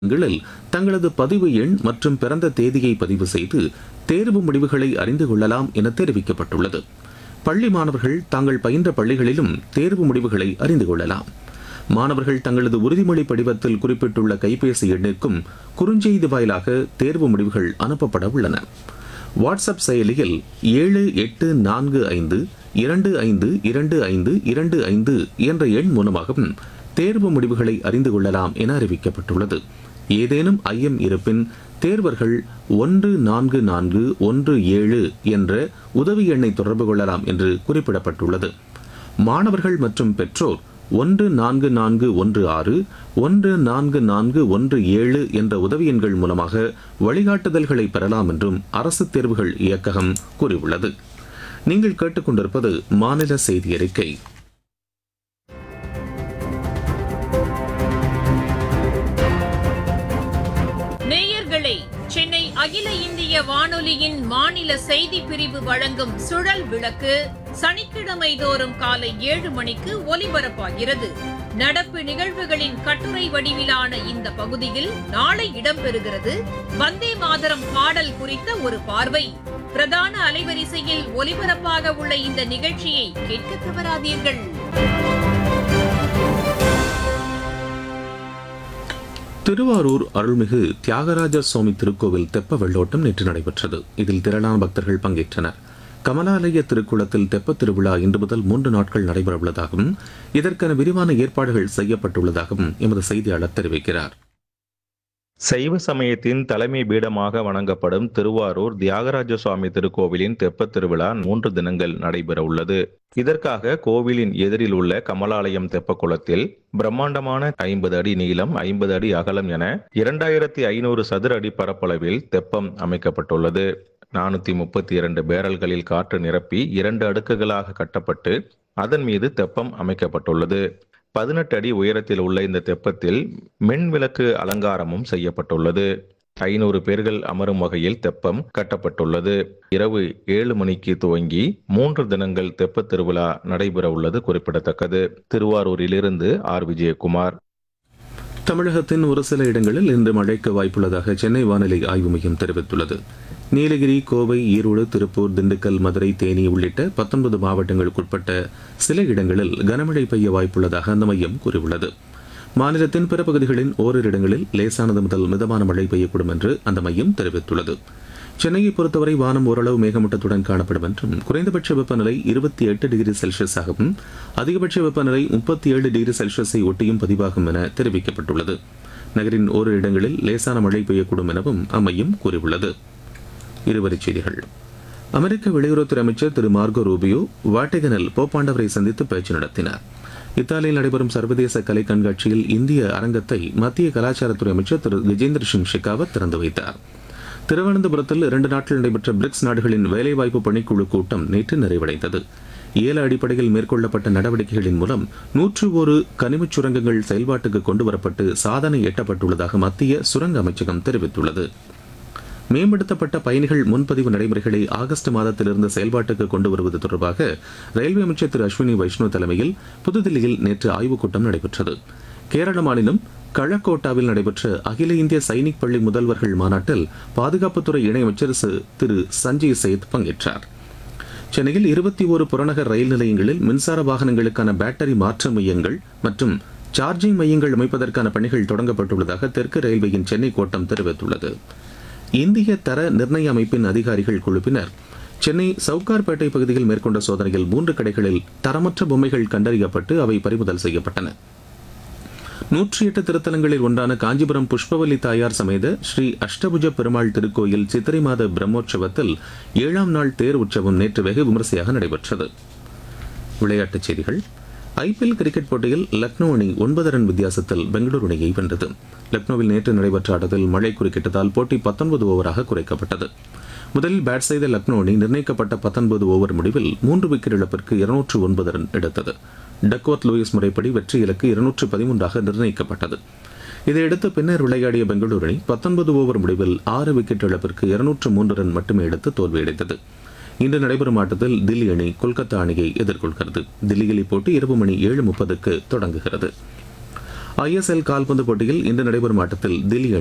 களில் தங்களது பதிவு எண் மற்றும் பிறந்த தேதியை பதிவு செய்து தேர்வு முடிவுகளை அறிந்து கொள்ளலாம் என தெரிவிக்கப்பட்டுள்ளது பள்ளி மாணவர்கள் தாங்கள் பயின்ற பள்ளிகளிலும் தேர்வு முடிவுகளை அறிந்து கொள்ளலாம் மாணவர்கள் தங்களது உறுதிமொழி படிவத்தில் குறிப்பிட்டுள்ள கைபேசி எண்ணிற்கும் குறுஞ்செய்தி வாயிலாக தேர்வு முடிவுகள் அனுப்பப்பட உள்ளன வாட்ஸ்அப் செயலியில் ஏழு எட்டு நான்கு ஐந்து இரண்டு ஐந்து இரண்டு ஐந்து இரண்டு ஐந்து என்ற எண் மூலமாகவும் தேர்வு முடிவுகளை அறிந்து கொள்ளலாம் என அறிவிக்கப்பட்டுள்ளது ஏதேனும் ஐயம் இருப்பின் தேர்வர்கள் ஒன்று நான்கு நான்கு ஒன்று ஏழு என்ற உதவி எண்ணை தொடர்பு கொள்ளலாம் என்று குறிப்பிடப்பட்டுள்ளது மாணவர்கள் மற்றும் பெற்றோர் ஒன்று நான்கு நான்கு ஒன்று ஆறு ஒன்று நான்கு நான்கு ஒன்று ஏழு என்ற உதவி எண்கள் மூலமாக வழிகாட்டுதல்களை பெறலாம் என்றும் அரசு தேர்வுகள் இயக்ககம் கூறியுள்ளது நீங்கள் கேட்டுக்கொண்டிருப்பது மாநில செய்தி அறிக்கை நேயர்களே சென்னை அகில இந்திய வானொலியின் மாநில செய்தி பிரிவு வழங்கும் சுழல் விளக்கு சனிக்கிழமை தோறும் காலை ஏழு மணிக்கு ஒலிபரப்பாகிறது நடப்பு நிகழ்வுகளின் கட்டுரை வடிவிலான இந்த பகுதியில் நாளை இடம்பெறுகிறது வந்தே மாதரம் பாடல் குறித்த ஒரு பார்வை பிரதான அலைவரிசையில் ஒலிபரப்பாக உள்ள இந்த நிகழ்ச்சியை கேட்க தவறாதீர்கள் திருவாரூர் அருள்மிகு தியாகராஜ சுவாமி திருக்கோவில் தெப்ப வெள்ளோட்டம் நேற்று நடைபெற்றது இதில் திரளான பக்தர்கள் பங்கேற்றனர் கமலாலய திருக்குளத்தில் தெப்பத் திருவிழா இன்று முதல் மூன்று நாட்கள் நடைபெறவுள்ளதாகவும் இதற்கென விரிவான ஏற்பாடுகள் செய்யப்பட்டுள்ளதாகவும் எமது செய்தியாளர் தெரிவிக்கிறார் சைவ சமயத்தின் தலைமை பீடமாக வணங்கப்படும் திருவாரூர் தியாகராஜ சுவாமி திருக்கோவிலின் தெப்பத் திருவிழா மூன்று தினங்கள் நடைபெற உள்ளது இதற்காக கோவிலின் எதிரில் உள்ள கமலாலயம் தெப்ப குளத்தில் பிரம்மாண்டமான ஐம்பது அடி நீளம் ஐம்பது அடி அகலம் என இரண்டாயிரத்தி ஐநூறு சதுர அடி பரப்பளவில் தெப்பம் அமைக்கப்பட்டுள்ளது நானூத்தி முப்பத்தி இரண்டு பேரல்களில் காற்று நிரப்பி இரண்டு அடுக்குகளாக கட்டப்பட்டு அதன் மீது தெப்பம் அமைக்கப்பட்டுள்ளது பதினெட்டு அடி உயரத்தில் உள்ள இந்த தெப்பத்தில் மின் விளக்கு அலங்காரமும் செய்யப்பட்டுள்ளது ஐநூறு பேர்கள் அமரும் வகையில் தெப்பம் கட்டப்பட்டுள்ளது இரவு ஏழு மணிக்கு துவங்கி மூன்று தினங்கள் தெப்பத் திருவிழா நடைபெற உள்ளது குறிப்பிடத்தக்கது திருவாரூரிலிருந்து ஆர் விஜயகுமார் தமிழகத்தின் ஒரு சில இடங்களில் இன்று மழைக்கு வாய்ப்புள்ளதாக சென்னை வானிலை ஆய்வு மையம் தெரிவித்துள்ளது நீலகிரி கோவை ஈரோடு திருப்பூர் திண்டுக்கல் மதுரை தேனி உள்ளிட்ட பத்தொன்பது மாவட்டங்களுக்குட்பட்ட சில இடங்களில் கனமழை பெய்ய வாய்ப்புள்ளதாக அந்த மையம் கூறியுள்ளது மாநிலத்தின் பிற பகுதிகளின் ஓரிரு இடங்களில் லேசானது முதல் மிதமான மழை பெய்யக்கூடும் என்று அந்த மையம் தெரிவித்துள்ளது சென்னையை பொறுத்தவரை வானம் ஓரளவு மேகமூட்டத்துடன் காணப்படும் என்றும் குறைந்தபட்ச வெப்பநிலை இருபத்தி எட்டு டிகிரி செல்சியஸாகவும் அதிகபட்ச வெப்பநிலை முப்பத்தி ஏழு டிகிரி செல்சியஸை ஒட்டியும் பதிவாகும் என தெரிவிக்கப்பட்டுள்ளது நகரின் ஓரிரு இடங்களில் லேசான மழை பெய்யக்கூடும் எனவும் அம்மையம் கூறியுள்ளது இருவரிச் செய்திகள் அமெரிக்க வெளியுறவுத்துறை அமைச்சர் திரு மார்கோ ரூபியோ வாட்டிகனில் போப்பாண்டவரை சந்தித்து பேச்சு நடத்தினார் இத்தாலியில் நடைபெறும் சர்வதேச கலை கண்காட்சியில் இந்திய அரங்கத்தை மத்திய கலாச்சாரத்துறை அமைச்சர் திரு கஜேந்திர சிங் ஷெகாவத் திறந்து வைத்தார் திருவனந்தபுரத்தில் இரண்டு நாட்கள் நடைபெற்ற பிரிக்ஸ் நாடுகளின் வேலைவாய்ப்பு பணிக்குழு கூட்டம் நேற்று நிறைவடைந்தது ஏல அடிப்படையில் மேற்கொள்ளப்பட்ட நடவடிக்கைகளின் மூலம் நூற்று ஒரு கனிமச் சுரங்கங்கள் செயல்பாட்டுக்கு கொண்டுவரப்பட்டு சாதனை எட்டப்பட்டுள்ளதாக மத்திய சுரங்க அமைச்சகம் தெரிவித்துள்ளது மேம்படுத்தப்பட்ட பயணிகள் முன்பதிவு நடைமுறைகளை ஆகஸ்ட் மாதத்திலிருந்து செயல்பாட்டுக்கு கொண்டு வருவது தொடர்பாக ரயில்வே அமைச்சர் திரு அஸ்வினி வைஷ்ணவ் தலைமையில் புதுதில்லியில் நேற்று ஆய்வுக் கூட்டம் நடைபெற்றது கேரள மாநிலம் கழக்கோட்டாவில் நடைபெற்ற அகில இந்திய சைனிக் பள்ளி முதல்வர்கள் மாநாட்டில் பாதுகாப்புத்துறை இணையமைச்சர் சு- திரு சஞ்சய் சேத் பங்கேற்றார் சென்னையில் இருபத்தி ஒரு புறநகர் ரயில் நிலையங்களில் மின்சார வாகனங்களுக்கான பேட்டரி மாற்று மையங்கள் மற்றும் சார்ஜிங் மையங்கள் அமைப்பதற்கான பணிகள் தொடங்கப்பட்டுள்ளதாக தெற்கு ரயில்வேயின் சென்னை கோட்டம் தெரிவித்துள்ளது இந்திய தர நிர்ணய அமைப்பின் அதிகாரிகள் குழுவினர் சென்னை சவுகார்பேட்டை பகுதியில் மேற்கொண்ட சோதனையில் மூன்று கடைகளில் தரமற்ற பொம்மைகள் கண்டறியப்பட்டு அவை பறிமுதல் செய்யப்பட்டன நூற்றி எட்டு திருத்தலங்களில் ஒன்றான காஞ்சிபுரம் புஷ்பவல்லி தாயார் சமேத ஸ்ரீ அஷ்டபுஜ பெருமாள் திருக்கோயில் சித்திரை மாத பிரம்மோற்சவத்தில் ஏழாம் நாள் தேர் உற்சவம் நேற்று வெகு விமரிசையாக நடைபெற்றது விளையாட்டுச் செய்திகள் ஐபிஎல் கிரிக்கெட் போட்டியில் லக்னோ அணி ஒன்பது ரன் வித்தியாசத்தில் பெங்களூரு அணியை வென்றது லக்னோவில் நேற்று நடைபெற்ற ஆட்டத்தில் மழை குறுக்கிட்டதால் போட்டி பத்தொன்பது ஓவராக குறைக்கப்பட்டது முதலில் பேட் செய்த லக்னோ அணி நிர்ணயிக்கப்பட்ட பத்தொன்பது ஓவர் முடிவில் மூன்று விக்கெட் இழப்பிற்கு இருநூற்று ஒன்பது ரன் எடுத்தது டக்வர்த் லூயிஸ் முறைப்படி வெற்றி இலக்கு இருநூற்று பதிமூன்றாக நிர்ணயிக்கப்பட்டது இதையடுத்து பின்னர் விளையாடிய பெங்களூரு அணி பத்தொன்பது ஓவர் முடிவில் ஆறு விக்கெட் இழப்பிற்கு இருநூற்று மூன்று ரன் மட்டுமே எடுத்து தோல்வியடைந்தது இன்று நடைபெறும் ஆட்டத்தில் தில்லி அணி கொல்கத்தா அணியை எதிர்கொள்கிறது தில்லியில் இப்போட்டி இரவு மணி ஏழு முப்பதுக்கு தொடங்குகிறது ஐஎஸ்எல் கால்பந்து போட்டியில் இன்று நடைபெறும் ஆட்டத்தில் தில்லி அணி